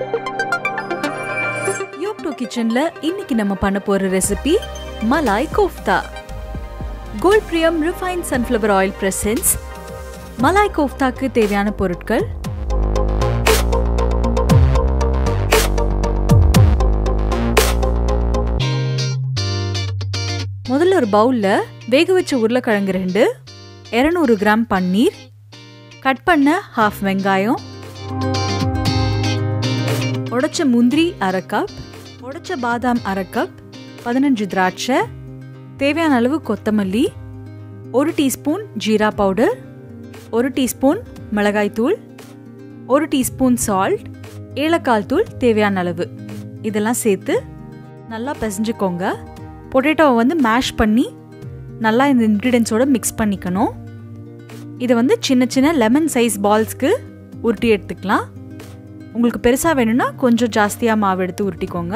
yoke two கிச்சன்ல இன்னைக்கு நம்ம பண்ண போற recipe malai kofta gold Priyam refine sunflower oil presents malai கோஃப்தாக்கு தேவையான பொருட்கள் முதல்ல ஒரு பவுலில் வேக வச்ச உருளைக்கிழங்கு ரெண்டு இரநூறு கிராம் பன்னீர் கட் பண்ண ஹாஃப் வெங்காயம் உடைச்ச முந்திரி அரை கப் உடைச்ச பாதாம் அரை கப் பதினஞ்சு திராட்சை தேவையான அளவு கொத்தமல்லி ஒரு டீஸ்பூன் ஜீரா பவுடர் ஒரு டீஸ்பூன் மிளகாய்த்தூள் ஒரு டீஸ்பூன் சால்ட் ஏலக்காய் தூள் தேவையான அளவு இதெல்லாம் சேர்த்து நல்லா பிசைஞ்சுக்கோங்க பொட்டேட்டோவை வந்து மேஷ் பண்ணி நல்லா இந்த இன்க்ரீடியன்ஸோட மிக்ஸ் பண்ணிக்கணும் இதை வந்து சின்ன சின்ன லெமன் சைஸ் பால்ஸ்க்கு உருட்டி எடுத்துக்கலாம் உங்களுக்கு பெருசாக வேணும்னா கொஞ்சம் ஜாஸ்தியாக மாவு எடுத்து உருட்டிக்கோங்க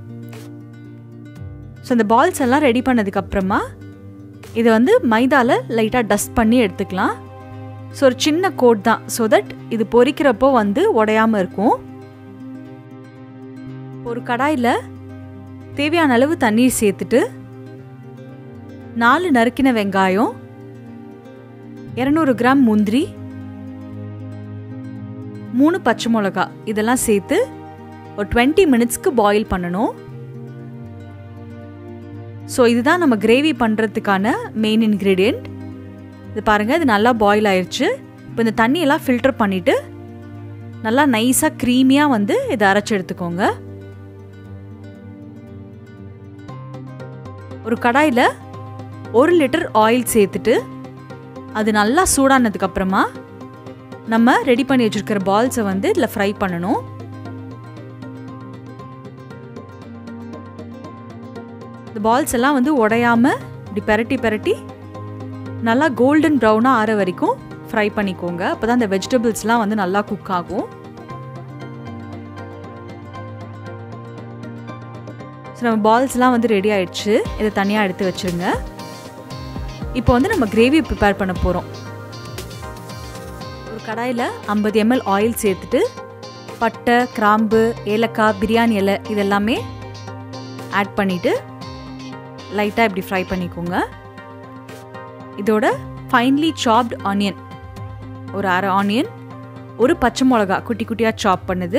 ஸோ இந்த பால்ஸ் எல்லாம் ரெடி பண்ணதுக்கப்புறமா இதை வந்து மைதாவில் லைட்டாக டஸ்ட் பண்ணி எடுத்துக்கலாம் ஸோ ஒரு சின்ன கோட் தான் ஸோ தட் இது பொரிக்கிறப்போ வந்து உடையாமல் இருக்கும் ஒரு கடாயில் தேவையான அளவு தண்ணீர் சேர்த்துட்டு நாலு நறுக்கின வெங்காயம் இரநூறு கிராம் முந்திரி மூணு பச்சை மிளகா இதெல்லாம் சேர்த்து ஒரு டுவெண்ட்டி மினிட்ஸ்க்கு பாயில் பண்ணணும் ஸோ இதுதான் நம்ம கிரேவி பண்ணுறதுக்கான மெயின் இன்க்ரீடியண்ட் இது பாருங்கள் இது நல்லா பாயில் ஆயிடுச்சு இப்போ இந்த தண்ணியெல்லாம் ஃபில்டர் பண்ணிவிட்டு நல்லா நைஸாக க்ரீமியாக வந்து இதை அரைச்சி எடுத்துக்கோங்க ஒரு கடாயில் ஒரு லிட்டர் ஆயில் சேர்த்துட்டு அது நல்லா சூடானதுக்கப்புறமா நம்ம ரெடி பண்ணி வச்சுருக்கிற பால்ஸை வந்து இதில் ஃப்ரை பண்ணணும் இந்த பால்ஸ் எல்லாம் வந்து உடையாமல் இப்படி பெரட்டி பெரட்டி நல்லா கோல்டன் ப்ரௌனாக ஆற வரைக்கும் ஃப்ரை பண்ணிக்கோங்க அப்போ தான் அந்த வெஜிடபிள்ஸ்லாம் வந்து நல்லா குக் ஆகும் ஸோ நம்ம பால்ஸ்லாம் வந்து ரெடி ஆயிடுச்சு இதை தனியாக எடுத்து வச்சுருங்க இப்போ வந்து நம்ம கிரேவி ப்ரிப்பேர் பண்ண போகிறோம் ஒரு கடாயில் ஐம்பது எம்எல் ஆயில் சேர்த்துட்டு பட்டை கிராம்பு ஏலக்காய் பிரியாணி இலை இதெல்லாமே ஆட் பண்ணிவிட்டு லைட்டாக இப்படி ஃப்ரை பண்ணிக்கோங்க இதோட ஃபைன்லி சாப்ட் ஆனியன் ஒரு அரை ஆனியன் ஒரு பச்சை மிளகா குட்டி குட்டியாக சாப் பண்ணுது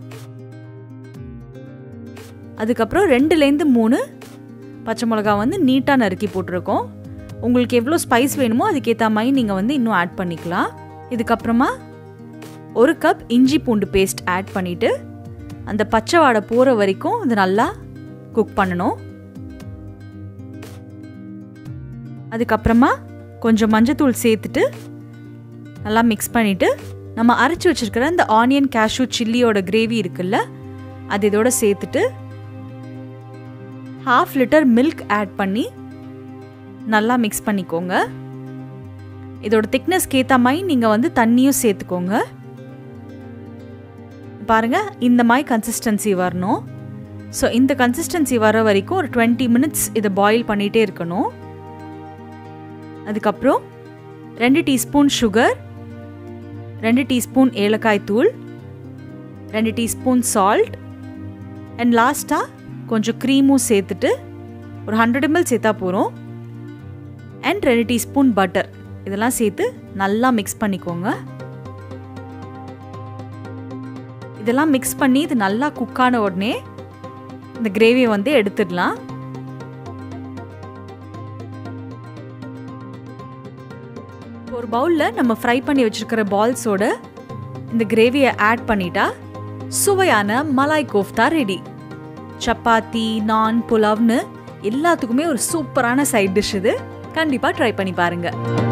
அதுக்கப்புறம் ரெண்டுலேருந்து மூணு பச்சை மிளகா வந்து நீட்டாக நறுக்கி போட்டிருக்கோம் உங்களுக்கு எவ்வளோ ஸ்பைஸ் வேணுமோ அதுக்கேற்ற மாதிரி நீங்கள் வந்து இன்னும் ஆட் பண்ணிக்கலாம் இதுக்கப்புறமா ஒரு கப் இஞ்சி பூண்டு பேஸ்ட் ஆட் பண்ணிவிட்டு அந்த பச்சை வாடை போகிற வரைக்கும் இது நல்லா குக் பண்ணணும் அதுக்கப்புறமா கொஞ்சம் மஞ்சத்தூள் சேர்த்துட்டு நல்லா மிக்ஸ் பண்ணிவிட்டு நம்ம அரைச்சி வச்சுருக்கிற இந்த ஆனியன் கேஷ்யூ சில்லியோட கிரேவி இருக்குல்ல அது இதோட சேர்த்துட்டு ஹாஃப் லிட்டர் மில்க் ஆட் பண்ணி நல்லா மிக்ஸ் பண்ணிக்கோங்க இதோட திக்னஸ்க்கு ஏற்ற மாதிரி நீங்கள் வந்து தண்ணியும் சேர்த்துக்கோங்க பாருங்கள் இந்த மாதிரி கன்சிஸ்டன்சி வரணும் ஸோ இந்த கன்சிஸ்டன்சி வர வரைக்கும் ஒரு டுவெண்ட்டி மினிட்ஸ் இதை பாயில் பண்ணிகிட்டே இருக்கணும் அதுக்கப்புறம் ரெண்டு டீஸ்பூன் சுகர் ரெண்டு டீஸ்பூன் ஏலக்காய் தூள் ரெண்டு டீஸ்பூன் சால்ட் அண்ட் லாஸ்ட்டாக கொஞ்சம் க்ரீமும் சேர்த்துட்டு ஒரு ஹண்ட்ரட் எம்எல் சேர்த்தா போகிறோம் அண்ட் ரெண்டு டீஸ்பூன் பட்டர் இதெல்லாம் சேர்த்து நல்லா மிக்ஸ் பண்ணிக்கோங்க இதெல்லாம் மிக்ஸ் பண்ணி இது நல்லா குக்கான உடனே இந்த கிரேவியை வந்து எடுத்துடலாம் ஒரு பவுலில் நம்ம ஃப்ரை பண்ணி வச்சுருக்கிற பால்ஸோட இந்த கிரேவியை ஆட் பண்ணிட்டா சுவையான மலாய் கோஃப்தா ரெடி சப்பாத்தி நான் புலாவ்னு எல்லாத்துக்குமே ஒரு சூப்பரான சைட் டிஷ் இது கண்டிப்பாக ட்ரை பண்ணி பாருங்கள்